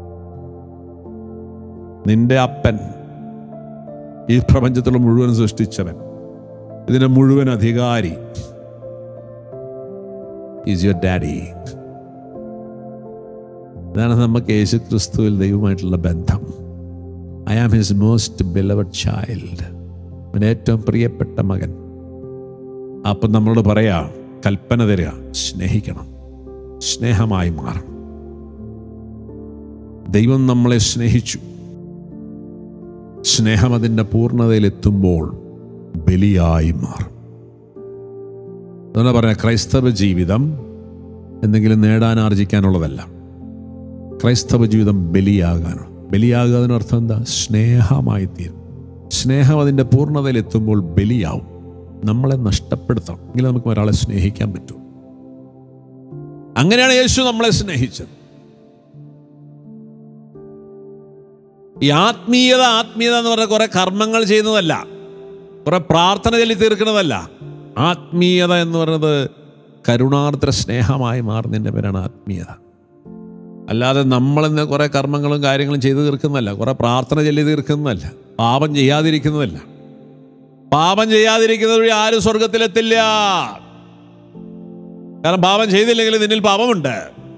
നിന്റെ അപ്പൻ ഈ പ്രപഞ്ചത്തിലുള്ള മുഴുവൻ സൃഷ്ടിച്ചവൻ ഇതിന്റെ മുഴുവൻ അധികാരി ഈസ് യുവർ ഡാഡി ഇതാണ് നമുക്ക് യേശു ക്രിസ്തുവിൽ ദൈവമായിട്ടുള്ള ബന്ധം I am his most beloved child അവൻ ഏറ്റവും പ്രിയപ്പെട്ട മകൻ അപ്പം നമ്മളോട് പറയാ കൽപ്പന തരിക സ്നേഹിക്കണം സ്നേഹമായി മാറണം ദൈവം നമ്മളെ സ്നേഹിച്ചു സ്നേഹം അതിൻ്റെ പൂർണ്ണതയിലെത്തുമ്പോൾ ബലിയായി മാറും അതുകൊണ്ട് പറഞ്ഞ ക്രൈസ്തവ ജീവിതം എന്തെങ്കിലും നേടാൻ ആർജിക്കാനുള്ളതല്ല ക്രൈസ്തവ ജീവിതം ബലിയാകാനാണ് ബലിയാകുക അതിനർത്ഥം എന്താ സ്നേഹമായി തീരും സ്നേഹം അതിൻ്റെ പൂർണ്ണതയിലെത്തുമ്പോൾ ബലിയാവും നമ്മളെ നഷ്ടപ്പെടുത്തണം എങ്കിൽ നമുക്ക് ഒരാളെ സ്നേഹിക്കാൻ പറ്റൂ അങ്ങനെയാണ് യേശു നമ്മളെ സ്നേഹിച്ചത് ഈ ആത്മീയത ആത്മീയത എന്ന് പറഞ്ഞ കുറെ കർമ്മങ്ങൾ ചെയ്യുന്നതല്ല കുറെ പ്രാർത്ഥന ചൊല്ലി തീർക്കുന്നതല്ല ആത്മീയത എന്ന് പറയുന്നത് കരുണാർദ്ര സ്നേഹമായി മാറുന്നതിൻ്റെ പേരാണ് ആത്മീയത അല്ലാതെ നമ്മളിന്ന് കുറെ കർമ്മങ്ങളും കാര്യങ്ങളും ചെയ്തു തീർക്കുന്നതല്ല കുറെ പ്രാർത്ഥന ചൊല്ലി തീർക്കുന്നതല്ല പാപം ചെയ്യാതിരിക്കുന്നതല്ല പാപം ചെയ്യാതിരിക്കുന്നത് വഴി ആരും സ്വർഗത്തിലെത്തില്ല കാരണം പാപം ചെയ്തില്ലെങ്കിൽ നിന്നിൽ പാപമുണ്ട്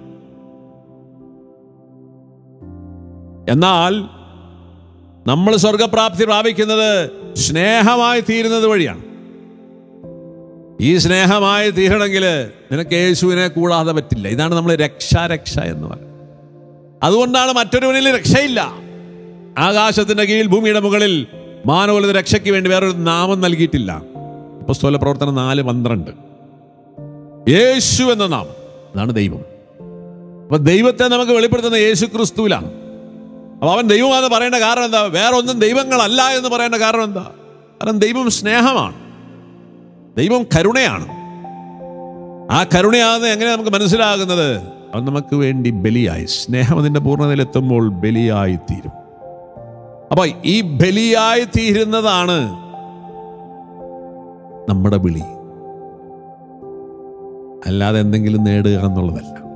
എന്നാൽ നമ്മൾ സ്വർഗപ്രാപ്തി പ്രാപിക്കുന്നത് സ്നേഹമായി തീരുന്നത് വഴിയാണ് ഈ സ്നേഹമായി തീരണമെങ്കിൽ നിനക്ക് യേശുവിനെ കൂടാതെ പറ്റില്ല ഇതാണ് നമ്മൾ രക്ഷ രക്ഷ എന്ന് പറയുന്നത് അതുകൊണ്ടാണ് മറ്റൊരുവനിൽ രക്ഷയില്ല ആകാശത്തിന്റെ കീഴിൽ ഭൂമിയുടെ മുകളിൽ മാനവലത് രക്ഷയ്ക്ക് വേണ്ടി വേറൊരു നാമം നൽകിയിട്ടില്ല പുസ്തക പ്രവർത്തനം നാല് പന്ത്രണ്ട് യേശു എന്ന നാമം അതാണ് ദൈവം അപ്പൊ ദൈവത്തെ നമുക്ക് വെളിപ്പെടുത്തുന്ന യേശു ക്രിസ്തുവിലാണ് അപ്പൊ അവൻ ദൈവമാണെന്ന് പറയേണ്ട കാരണം എന്താ വേറെ ഒന്നും ദൈവങ്ങളല്ല എന്ന് പറയേണ്ട കാരണം എന്താ കാരണം ദൈവം സ്നേഹമാണ് ദൈവം കരുണയാണ് ആ കരുണയാണെന്ന് എങ്ങനെ നമുക്ക് മനസ്സിലാകുന്നത് അവൻ നമുക്ക് വേണ്ടി ബലിയായി സ്നേഹം അതിൻ്റെ പൂർണ്ണതയിലെത്തുമ്പോൾ ബലിയായി തീരും അപ്പൊ ഈ ബലിയായി തീരുന്നതാണ് നമ്മുടെ വിളി അല്ലാതെ എന്തെങ്കിലും നേടുക എന്നുള്ളതല്ല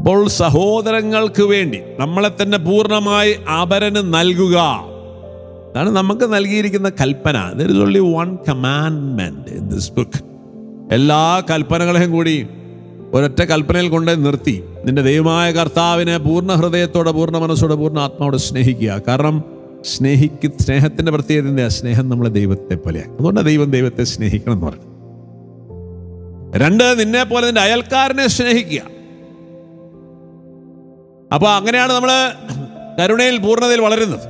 അപ്പോൾ സഹോദരങ്ങൾക്ക് വേണ്ടി നമ്മളെ തന്നെ പൂർണ്ണമായി അപരന് നൽകുക അതാണ് നമുക്ക് നൽകിയിരിക്കുന്ന കൽപ്പന there is only one commandment in this book എല്ലാ കൽപ്പനകളെയും കൂടി ഒരൊറ്റ കൽപ്പനയിൽ കൊണ്ട് നിർത്തി നിന്റെ ദൈവമായ കർത്താവിനെ പൂർണ്ണ ഹൃദയത്തോടെ പൂർണ്ണ മനസ്സോടെ പൂർണ്ണ ആത്മാവോടെ സ്നേഹിക്കുക കാരണം സ്നേഹിക്ക് സ്നേഹത്തിന്റെ പ്രത്യേകത എന്താ സ്നേഹം നമ്മളെ ദൈവത്തെ പോലെയാണ് അതുകൊണ്ടാണ് ദൈവം ദൈവത്തെ സ്നേഹിക്കണം എന്ന് പറഞ്ഞു രണ്ട് നിന്നെ പോലെ നിന്റെ അയൽക്കാരനെ സ്നേഹിക്കുക അപ്പൊ അങ്ങനെയാണ് നമ്മൾ കരുണയിൽ പൂർണ്ണതയിൽ വളരുന്നത്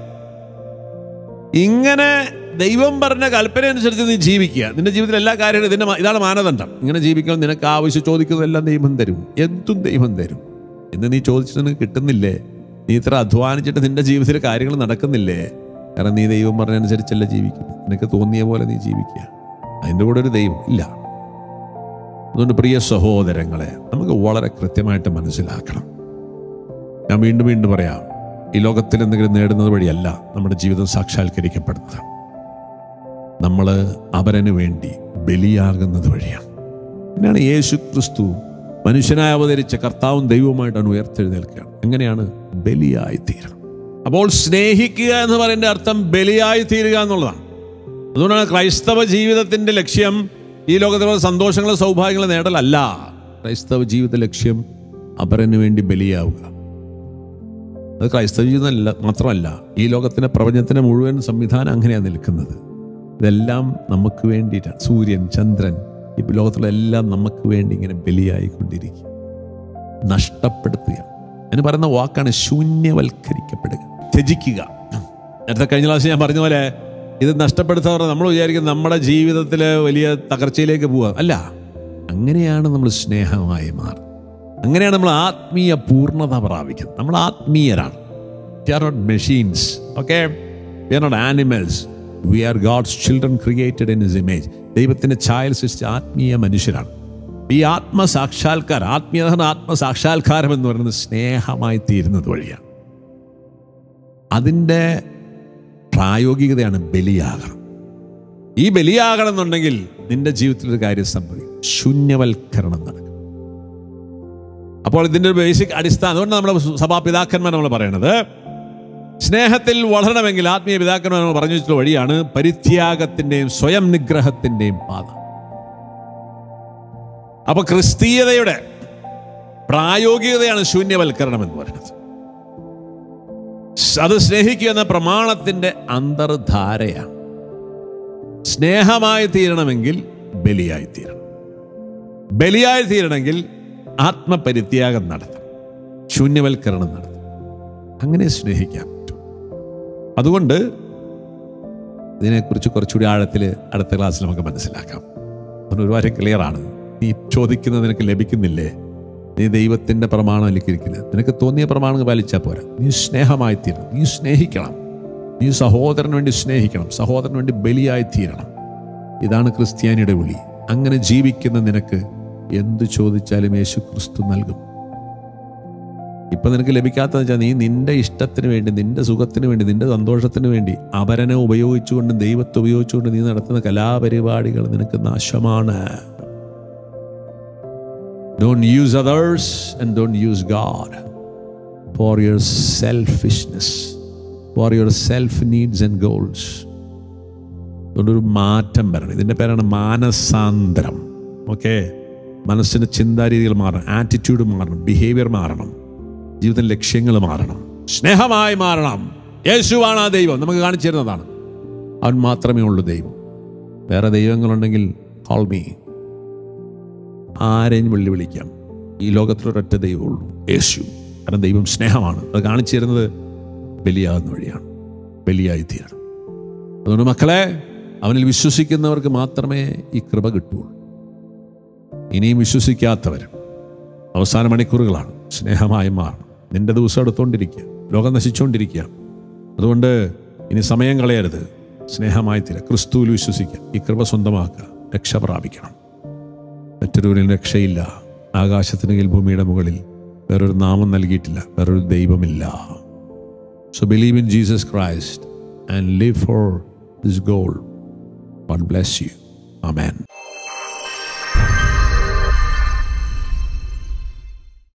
ഇങ്ങനെ ദൈവം പറഞ്ഞ കൽപ്പന അനുസരിച്ച് നീ ജീവിക്കുക നിന്റെ ജീവിതത്തിൽ എല്ലാ കാര്യങ്ങളും ഇതിന്റെ മാ- ഇതാണ് മാനദണ്ഡം ഇങ്ങനെ ജീവിക്കാൻ നിനക്ക് ആവശ്യം ചോദിക്കുന്നതെല്ലാം ദൈവം തരും എന്തും ദൈവം തരും എന്ന് നീ ചോദിച്ചിട്ട് നിനക്ക് കിട്ടുന്നില്ലേ നീ ഇത്ര അധ്വാനിച്ചിട്ട് നിന്റെ ജീവിതത്തിൽ കാര്യങ്ങൾ നടക്കുന്നില്ലേ കാരണം നീ ദൈവം പറഞ്ഞനുസരിച്ചല്ല ജീവിക്കുന്നത് നിനക്ക് തോന്നിയ പോലെ നീ ജീവിക്കുക അതിൻ്റെ കൂടെ ഒരു ദൈവം ഇല്ല അതുകൊണ്ട് പ്രിയ സഹോദരങ്ങളെ നമുക്ക് വളരെ കൃത്യമായിട്ട് മനസ്സിലാക്കണം ഞാൻ വീണ്ടും വീണ്ടും പറയാം ഈ ലോകത്തിൽ എന്തെങ്കിലും നേടുന്നത് വഴിയല്ല നമ്മുടെ ജീവിതം സാക്ഷാത്കരിക്കപ്പെടുന്നത് നമ്മൾ അവരന് വേണ്ടി ബലിയാകുന്നത് വഴിയാണ് പിന്നെയാണ് യേശു ക്രിസ്തു മനുഷ്യനായി അവതരിച്ച കർത്താവും ദൈവവുമായിട്ടാണ് ഉയർത്തെഴുന്നേൽക്കുകയാണ് എങ്ങനെയാണ് ബലിയായി തീരണം അപ്പോൾ സ്നേഹിക്കുക എന്ന് പറയുന്ന അർത്ഥം ബലിയായി തീരുക എന്നുള്ളതാണ് അതുകൊണ്ടാണ് ക്രൈസ്തവ ജീവിതത്തിന്റെ ലക്ഷ്യം ഈ ലോകത്തിലുള്ള സന്തോഷങ്ങളും സൗഭാഗ്യങ്ങളും നേടലല്ല ക്രൈസ്തവ ജീവിത ലക്ഷ്യം അപരന് വേണ്ടി ബലിയാവുക അത് ക്രൈസ്തവ ജീവിതം അല്ല മാത്രമല്ല ഈ ലോകത്തിന്റെ പ്രപഞ്ചത്തിന്റെ മുഴുവൻ സംവിധാനം അങ്ങനെയാണ് നിൽക്കുന്നത് ഇതെല്ലാം നമുക്ക് വേണ്ടിയിട്ടാണ് സൂര്യൻ ചന്ദ്രൻ ഈ ലോകത്തുള്ള എല്ലാം നമുക്ക് വേണ്ടി ഇങ്ങനെ ബലിയായിക്കൊണ്ടിരിക്കുക നഷ്ടപ്പെടുത്തുക എന്ന് പറയുന്ന വാക്കാണ് ശൂന്യവൽക്കരിക്കപ്പെടുക ത്യജിക്കുക നേരത്തെ കഴിഞ്ഞ ക്ലാസ് ഞാൻ പറഞ്ഞ പോലെ ഇത് നഷ്ടപ്പെടുത്താറ് നമ്മൾ വിചാരിക്കുന്നത് നമ്മുടെ ജീവിതത്തിൽ വലിയ തകർച്ചയിലേക്ക് പോവുക അല്ല അങ്ങനെയാണ് നമ്മൾ സ്നേഹമായി മാറുന്നത് അങ്ങനെയാണ് നമ്മൾ ആത്മീയ പൂർണ്ണത പ്രാപിക്കുന്നത് നമ്മൾ ആത്മീയരാണ് we are not machines okay we are not animals we are God's children created in his image ദൈവത്തിന്റെ ഛായൽ സൃഷ്ടിച്ച ആത്മീയ മനുഷ്യരാണ് ഈ ആത്മസാക്ഷാത്കാരം ആത്മീയത എന്ന ആത്മസാക്ഷാത്കാരം എന്ന് പറയുന്നത് സ്നേഹമായി തീരുന്നത് വഴിയാണ് അതിൻ്റെ പ്രായോഗികതയാണ് ബലിയാകണം ഈ ബലിയാകണം എന്നുണ്ടെങ്കിൽ നിന്റെ ജീവിതത്തിൽ ഒരു കാര്യം സംഭവിക്കും ശൂന്യവൽക്കരണം നടക്കും അപ്പോൾ ഇതിൻ്റെ ഒരു ബേസിക് അടിസ്ഥാനം അതുകൊണ്ട് നമ്മുടെ സഭാപിതാക്കന്മാർ നമ്മൾ പറയണത് സ്നേഹത്തിൽ വളരണമെങ്കിൽ ആത്മീയ പിതാക്കന്മാർ നമ്മൾ പറഞ്ഞു വെച്ചിട്ടുള്ള വഴിയാണ് പരിത്യാഗത്തിൻ്റെയും സ്വയം നിഗ്രഹത്തിൻ്റെയും പാത അപ്പൊ ക്രിസ്തീയതയുടെ പ്രായോഗികതയാണ് ശൂന്യവൽക്കരണം എന്ന് പറയുന്നത് അത് സ്നേഹിക്കുക എന്ന പ്രമാണത്തിന്റെ അന്തർധാരയാണ് സ്നേഹമായി തീരണമെങ്കിൽ ബലിയായി തീരണം ബലിയായി തീരണമെങ്കിൽ ആത്മപരിത്യാഗം നടത്തണം ശൂന്യവൽക്കരണം നടത്തണം അങ്ങനെ സ്നേഹിക്കാൻ പറ്റും അതുകൊണ്ട് ഇതിനെക്കുറിച്ച് കുറച്ചുകൂടി ആഴത്തിൽ അടുത്ത ക്ലാസ്സിൽ നമുക്ക് മനസ്സിലാക്കാം അതുകൊണ്ട് ഒരുപാട് ക്ലിയറാണ് നീ ചോദിക്കുന്നത് നിനക്ക് ലഭിക്കുന്നില്ലേ നീ ദൈവത്തിൻ്റെ പ്രമാണം ലിഖിരിക്കില്ല നിനക്ക് തോന്നിയ പ്രമാണം പാലിച്ചാൽ പോരാ നീ സ്നേഹമായി തീരണം നീ സ്നേഹിക്കണം നീ സഹോദരന് വേണ്ടി സ്നേഹിക്കണം സഹോദരന് വേണ്ടി ബലിയായി തീരണം ഇതാണ് ക്രിസ്ത്യാനിയുടെ വിളി അങ്ങനെ ജീവിക്കുന്ന നിനക്ക് എന്തു ചോദിച്ചാലും യേശു ക്രിസ്തു നൽകും ഇപ്പൊ നിനക്ക് ലഭിക്കാത്തത് വെച്ചാൽ നീ നിന്റെ ഇഷ്ടത്തിന് വേണ്ടി നിന്റെ സുഖത്തിന് വേണ്ടി നിന്റെ സന്തോഷത്തിന് വേണ്ടി അപരനെ ഉപയോഗിച്ചുകൊണ്ട് ദൈവത്തെ ഉപയോഗിച്ചുകൊണ്ട് നീ നടത്തുന്ന കലാപരിപാടികൾ നിനക്ക് നാശമാണ് don't use others and don't use God for your selfishness for your self needs and goals അതുകൊണ്ടൊരു മാറ്റം വരണം ഇതിൻ്റെ പേരാണ് മാനസാന്തരം ഓക്കെ മനസ്സിൻ്റെ ചിന്താരീതികൾ മാറണം ആറ്റിറ്റ്യൂഡ് മാറണം ബിഹേവിയർ മാറണം ജീവിത ലക്ഷ്യങ്ങൾ മാറണം സ്നേഹമായി മാറണം യേശുവാണ് ആ ദൈവം നമുക്ക് കാണിച്ചു തരുന്നതാണ് അവൻ മാത്രമേ ഉള്ളൂ ദൈവം വേറെ ദൈവങ്ങളുണ്ടെങ്കിൽ കോൾ മീ ആരെയും വെള്ളി വിളിക്കാം ഈ ലോകത്തിലൊരൊറ്റ ദൈവമുള്ളൂ യേശു കാരണം ദൈവം സ്നേഹമാണ് അത് കാണിച്ചു തരുന്നത് ബലിയാകുന്ന വഴിയാണ് ബലിയായി തീരണം അതുകൊണ്ട് മക്കളെ അവനിൽ വിശ്വസിക്കുന്നവർക്ക് മാത്രമേ ഈ കൃപ കിട്ടുകയുള്ളൂ ഇനിയും വിശ്വസിക്കാത്തവർ അവസാന മണിക്കൂറുകളാണ് സ്നേഹമായി മാറണം നിന്റെ ദിവസം എടുത്തുകൊണ്ടിരിക്കുക ലോകം നശിച്ചുകൊണ്ടിരിക്കുക അതുകൊണ്ട് ഇനി സമയം കളയരുത് സ്നേഹമായി തീര ക്രിസ്തുവിൽ വിശ്വസിക്കുക ഈ കൃപ സ്വന്തമാക്കുക രക്ഷ പ്രാപിക്കണം മറ്റൊരുവരിൽ രക്ഷയില്ല ആകാശത്തിന് കീഴിൽ ഭൂമിയുടെ മുകളിൽ വേറൊരു നാമം നൽകിയിട്ടില്ല വേറൊരു ദൈവമില്ല so believe in Jesus Christ and live for this goal God bless you. Amen.